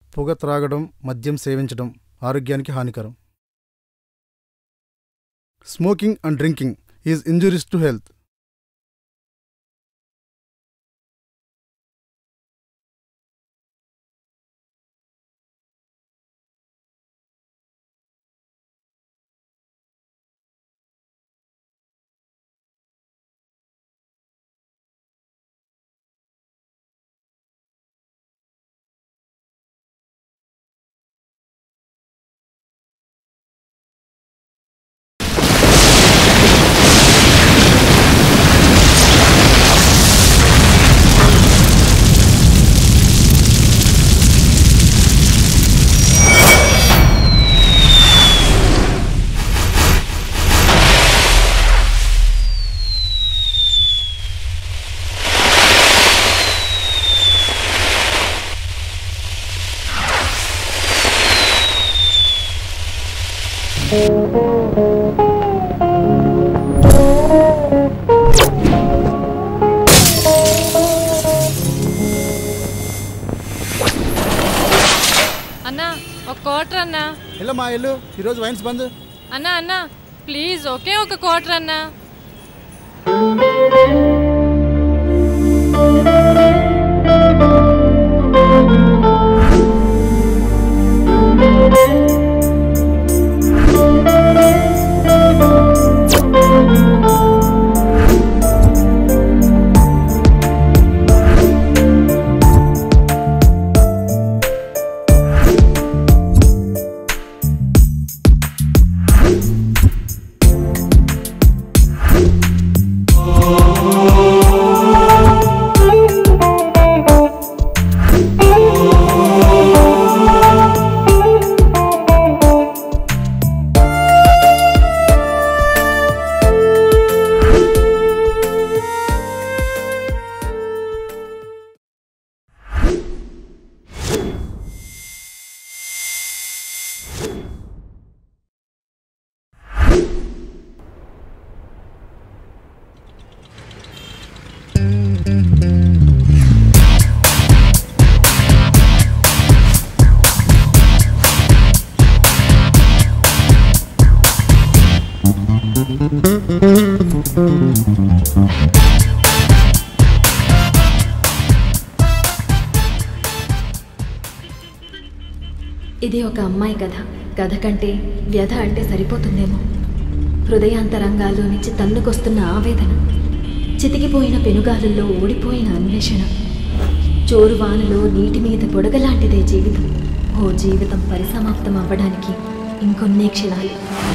పొగ త్రాగడం మద్యం సేవించడం ఆరోగ్యానికి హానికరం smoking and drinking is injuries to health అన్నా ఒక క్వార్టర్ అన్నా ఇలా మా ఇల్లు ఈరోజు వైన్స్ బంద్ అన్నా అన్నా ప్లీజ్ ఒకే ఒక క్వార్టర్ అన్నా ఇది ఒక అమ్మాయి కథ కథ కంటే వ్యధ అంటే సరిపోతుందేమో హృదయాంతరంగాల్లో నుంచి తన్నుకొస్తున్న ఆవేదన చితికిపోయిన పెనుగాలుల్లో ఓడిపోయిన అన్వేషణ చోరువానలో నీటి మీద పొడగలాంటిదే జీవితం ఓ జీవితం పరిసమాప్తం అవ్వడానికి ఇంకొన్నే క్షణాలు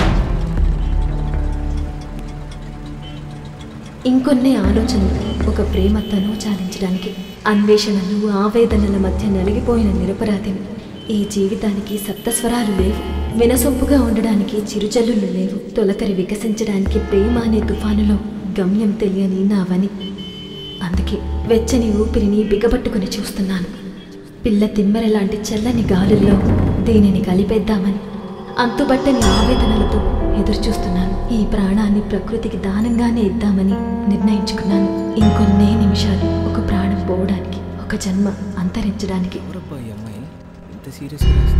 ఇంకొన్ని ఆలోచనలు ఒక ప్రేమ తను చాలించడానికి అన్వేషణలు ఆవేదనల మధ్య నలిగిపోయిన నిరపరాధిని ఈ జీవితానికి సప్తస్వరాలు లేవు వినసొంపుగా ఉండడానికి చిరుజల్లులు లేవు తొలకరి వికసించడానికి ప్రేమ అనే తుఫానులో గమ్యం తెలియని నావని అందుకే వెచ్చని ఊపిరిని బిగబట్టుకుని చూస్తున్నాను పిల్ల తిమ్మెర లాంటి చల్లని గాలుల్లో దీనిని కలిపేద్దామని అంతుబట్టని ఆవేదనలతో ఎదురు చూస్తున్నాను ఈ ప్రాణాన్ని ప్రకృతికి దానంగానే ఇద్దామని నిర్ణయించుకున్నాను ఇంకొన్నే నిమిషాలు ఒక ప్రాణం పోవడానికి ఒక జన్మ అంతరించడానికి ఎవరబ్బా ఈ అమ్మాయి ఇంత సీరియస్గా రాసింది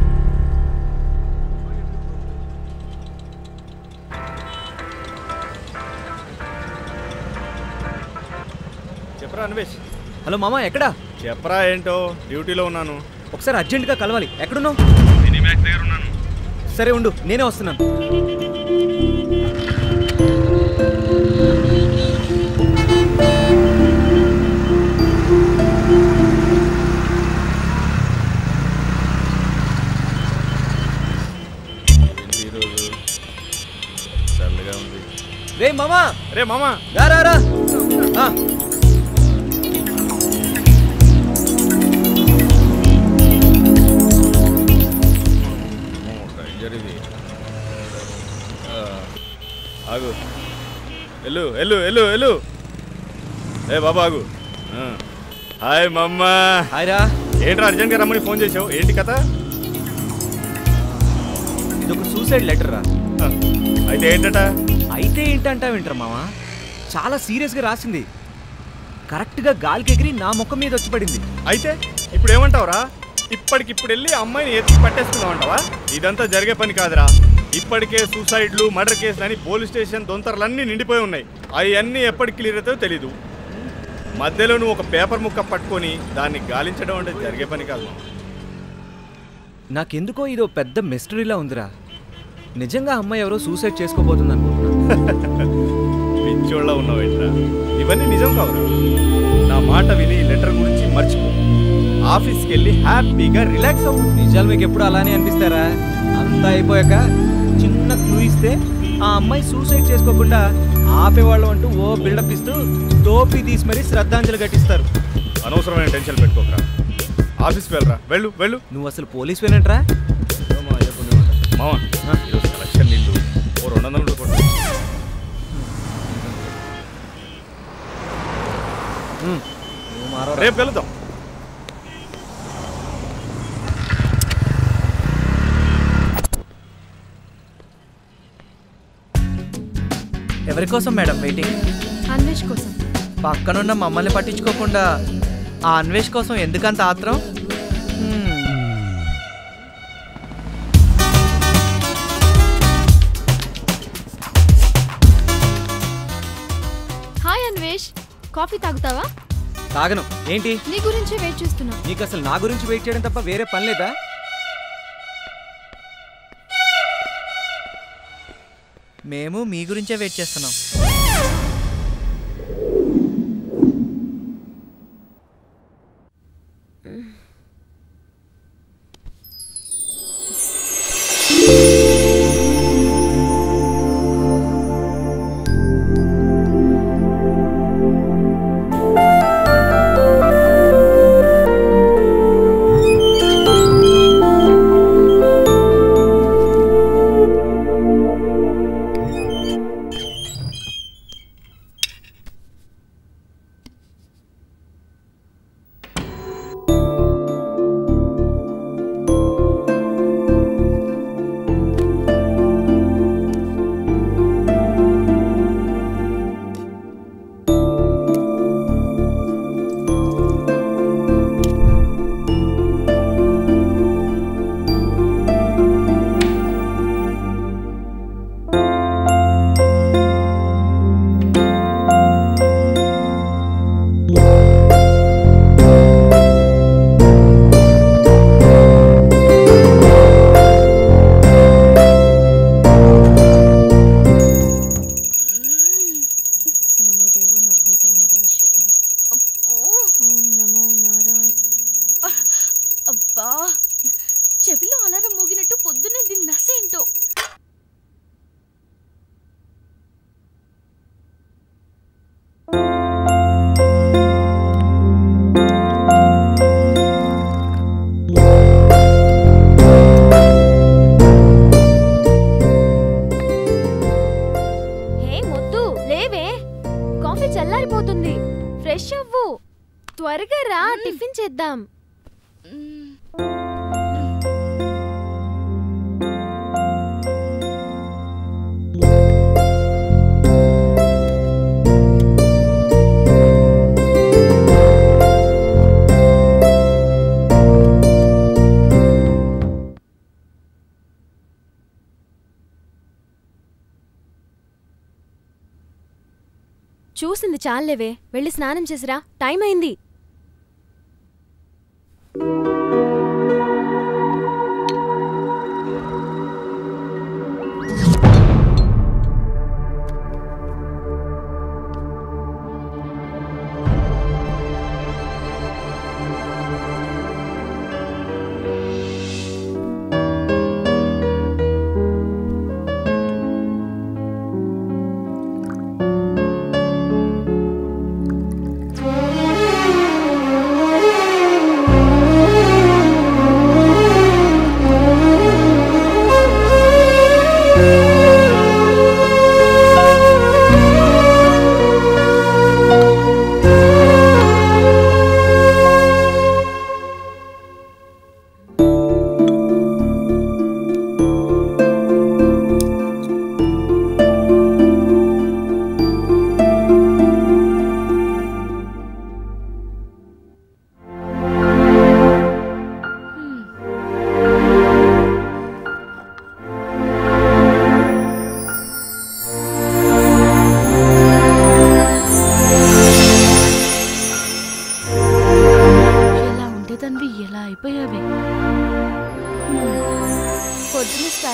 చెప్పరా అన్వేష్ హలో మామ ఎక్కడా చెప్పరా ఏంటో డ్యూటీలో ఉన్నాను ఒకసారి అర్జెంటుగా కలవాలి ఎక్కడున్నావు సినిమాక్స్ దగ్గర ఉన్నాను సరే ఉండు నేనే వస్తున్నాను ఏంటి ఈరోజు చల్లగా ఉంది రే మామా రే మామా రా రా రా ఆ, డేంజర్ ఇది ఆ, ఆగు ఎల్లు ఎల్లు ఎల్లు ఎల్లు ఏ బాబా ఆగు ఆ. హాయ్ మమ్మ హాయ్ రా ఏంట్రా అర్జెంట్గా రమ్మని ఫోన్ చేసావు ఏంటి కథ ఇదొక సూసైడ్ లెటర్ రా ఆ, అయితే ఏంటట అయితే ఏంటంటావు వింటరా మామ చాలా సీరియస్గా రాసింది కరెక్ట్గా గాలికి ఎగిరి నా ముఖం మీద వచ్చి పడింది అయితే ఇప్పుడు ఏమంటావురా ఇప్పటికిప్పుడు వెళ్ళి అమ్మాయిని ఎత్తి పట్టేసుకుందాం అంటావా ఇదంతా జరిగే పని కాదురా ఇప్పటికే సూసైడ్లు మర్డర్ కేసులు అని పోలీస్ స్టేషన్ దొంతరలన్నీ నిండిపోయి ఉన్నాయి అవన్నీ ఎప్పటికి క్లియర్ అవుతాయో తెలీదు మధ్యలో నువ్వు ఒక పేపర్ ముక్క పట్టుకొని దాన్ని గాలించడం అంటే జరిగే పని కాదు మామ. నాకెందుకో ఇదో పెద్ద మిస్టరీలా ఉందిరా నిజంగా అమ్మాయి ఎవరో సూసైడ్ చేసుకోబోతుంది అనుకుంటున్నా పిచ్చోళ్ళ ఉన్నావేంట్రా ఇవన్నీ నిజం కావురా నా మాట విని ఈ లెటర్ గురించి మర్చిపో ఆఫీస్కి వెళ్ళి హ్యాపీగా రిలాక్స్ అవ్వు నిజాలు మీకు ఎప్పుడు అలానే అనిపిస్తారా అంతా అయిపోయాక చిన్న క్లూ ఇస్తే ఆ అమ్మాయి సూసైడ్ చేసుకోకుండా ఆపేవాళ్ళు అంటూ ఓ బిల్డప్ ఇస్తూ టోపీ తీసి మరీ శ్రద్ధాంజలి ఘటిస్తారు అనవసరమైన టెన్షన్ పెట్టుకోకరా ఆఫీస్కి వెళ్ళరా వెళ్ళు వెళ్ళు నువ్వు అసలు పోలీస్ వేనంట్రా మామ ఈరోజు కలెక్షన్ నీళ్ళు ఓ రెండు వందలు కూడా కొట్టు. నువ్వు మారో రేపు వెళ్దాం ఎవరి కోసం మేడం వెయిటింగ్ అన్వేష్ కోసం పక్కనున్న మమ్మల్ని పట్టించుకోకుండా ఆ అన్వేష్ కోసం ఎందుకంత ఆత్రం హ్మ్. హాయ్ అన్వేష్ కాఫీ తాగుతావా తాగను ఏంటి నీ గురించే వెయిట్ చేస్తున్నా నీకు అసలు నా గురించి వెయిట్ చేయడం తప్ప వేరే పని లేదా మేము మీ గురించే వెయిట్ చేస్తున్నాం నమో దేవో న భూతో న భవిష్యతి ఓం నమో నారాయణాయ నమః అబ్బా చెవిలో అలారం మోగినట్టు పొద్దున్నే దీని నసేంటో హే మొద్దు లేవే కాఫీ చల్లారిపోతుంది ఫ్రెష్ అవ్వు త్వరగా రా టిఫిన్ చేద్దాం చూసింది చాలేవే వెళ్ళి స్నానం చేసిరా టైం అయింది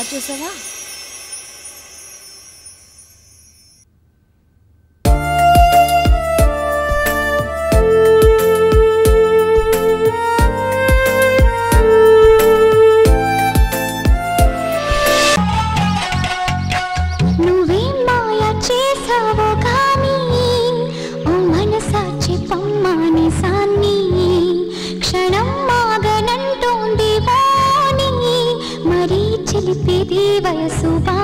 స్టార్ట్ చేసావా నువ్వేం మాయ చేసావో కానీ ఓ మనసాచి పమ్మాని సాన్ని క్షణం మాగనంటోంది వాణి మరీ చిలిపేది వయసు బా